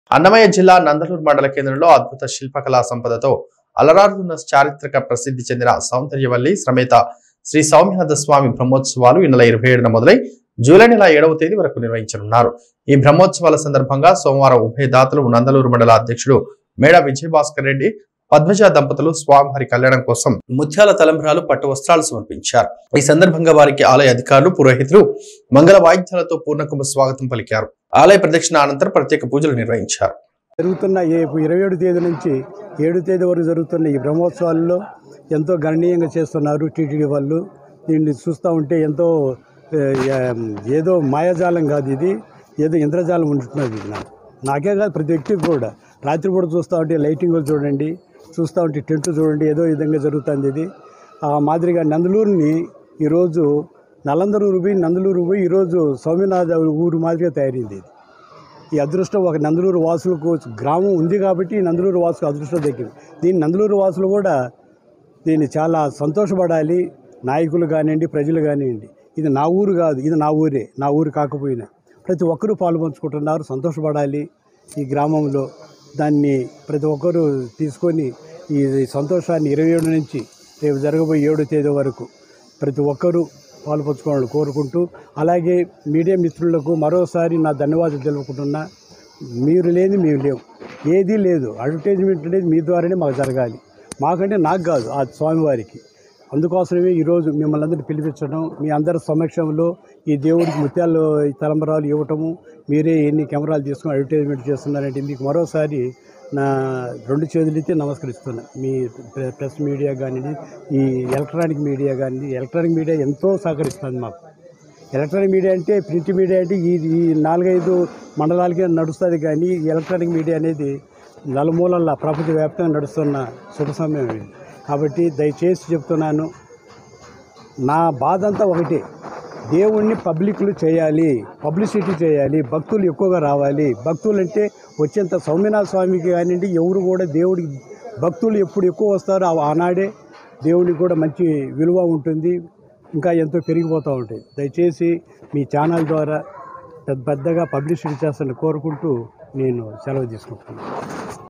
అన్నమయ్య జిల్లా నందలూరు మండల కేంద్రంలో అద్భుత శిల్పకళా సంపదతో అలరారుతున్న చారిత్రక ప్రసిద్ధి చెందిన సౌందర్యవల్లి సమేత శ్రీ సౌమ్యనాథ స్వామి బ్రహ్మోత్సవాలు ఈ నెల ఇరవై ఏడున మొదలై జూలై నెల ఏడవ తేదీ వరకు నిర్వహించనున్నారు ఈ బ్రహ్మోత్సవాల సందర్భంగా సోమవారం ఉభయ దాతలు నందలూరు మండల అధ్యక్షుడు మేడ విజయభాస్కర్ రెడ్డి పద్మజ దంపతులు స్వామివారి కళ్యాణం కోసం ముత్యాల తలంబ్రాలు పట్టు వస్త్రాలు సమర్పించారు ఈ సందర్భంగా వారికి ఆలయ అధికారులు పురోహితులు మంగళ వాయిద్యాలతో పూర్ణకుంభ స్వాగతం పలికారు ఆలయ ప్రదక్షిణ అనంతరం ప్రత్యేక పూజలు నిర్వహించారు జరుగుతున్న ఈ ఇరవై ఏడు తేదీ నుంచి ఏడు తేదీ వరకు జరుగుతున్న ఈ బ్రహ్మోత్సవాల్లో ఎంతో గణనీయంగా చేస్తున్నారు టీటీడీ వాళ్ళు దీన్ని చూస్తూ ఉంటే ఎంతో ఏ, ఏదో మాయాజాలం కాదు ఇది ఏదో ఇంద్రజాలం ఉంటున్నది ఇది నాకు నాకే కాదు ప్రతి వ్యక్తికి కూడా రాత్రిపూట చూస్తూ ఉంటే లైటింగ్లు చూడండి చూస్తూ ఉంటే టెంట్లు చూడండి ఏదో విధంగా జరుగుతుంది ఇది ఆ మాదిరిగా నందలూరుని ఈరోజు నలందరూరు పోయి నందలూరు పోయి ఈరోజు సౌమ్యనాథ ఊరు మాదిరిగా తయారైంది ఇది ఈ అదృష్టం ఒక నందలూరు వాసులకు గ్రామం ఉంది కాబట్టి ఈ నందలూరు వాసులకు అదృష్టం దక్కింది దీని నందలూరు వాసులు కూడా దీన్ని చాలా సంతోషపడాలి నాయకులు కానివ్వండి ప్రజలు కానివ్వండి ఇది నా ఊరు కాదు ఇది నా ఊరే నా ఊరు కాకపోయినా ప్రతి ఒక్కరూ పాల్పంచుకుంటున్నారు సంతోషపడాలి ఈ గ్రామంలో దాన్ని ప్రతి ఒక్కరూ తీసుకొని ఈ సంతోషాన్ని ఇరవై ఏడు నుంచి రేపు జరగబోయే ఏడో తేదీ వరకు ప్రతి ఒక్కరూ పాల్పంచుకోవాలని కోరుకుంటూ అలాగే మీడియా మిత్రులకు మరోసారి నా ధన్యవాదాలు తెలుపుకుంటున్నా మీరు లేని మేము లేవు ఏదీ లేదు అడ్వర్టైజ్మెంట్ అనేది మీ ద్వారానే మాకు జరగాలి మాకంటే నాకు కాదు ఆ స్వామివారికి అందుకోసమే ఈరోజు మిమ్మల్ని అందరినీ పిలిపించడం మీ అందరి సమక్షంలో ఈ దేవుడికి ముత్యాలు ఈ తలంబరాలు ఇవ్వటము మీరే ఎన్ని కెమెరాలు తీసుకొని అడ్వర్టైజ్మెంట్ చేస్తున్నారంటే మీకు మరోసారి నా రెండు చేతులైతే నమస్కరిస్తున్నా మీ ప్రె- ప్రెస్ మీడియా కానివ్వండి ఈ ఎలక్ట్రానిక్ మీడియా కానివ్వండి ఎలక్ట్రానిక్ మీడియా ఎంతో సహకరిస్తుంది మాకు ఎలక్ట్రానిక్ మీడియా అంటే ప్రింట్ మీడియా అంటే ఈ ఈ నాలుగైదు మండలాలకే నడుస్తుంది కానీ ఈ ఎలక్ట్రానిక్ మీడియా అనేది నలుమూలల ప్రపంచవ్యాప్తంగా నడుస్తున్న శుభ సమయం ఇది కాబట్టి దయచేసి చెప్తున్నాను నా బాధ అంతా ఒకటే దేవుణ్ణి పబ్లిక్లు చేయాలి పబ్లిసిటీ చేయాలి భక్తులు ఎక్కువగా రావాలి భక్తులు అంటే వచ్చేంత సౌమ్యనాథ స్వామికి కానివ్వండి ఎవరు కూడా దేవుడికి భక్తులు ఎప్పుడు ఎక్కువ వస్తారో ఆ- ఆనాడే దేవుడికి కూడా మంచి విలువ ఉంటుంది ఇంకా ఎంతో పెరిగిపోతూ ఉంటాయి దయచేసి మీ ఛానల్ ద్వారా పెద్ద పెద్దగా పబ్లిసిటీ చేస్తానని కోరుకుంటూ నేను సెలవు తీసుకుంటున్నాను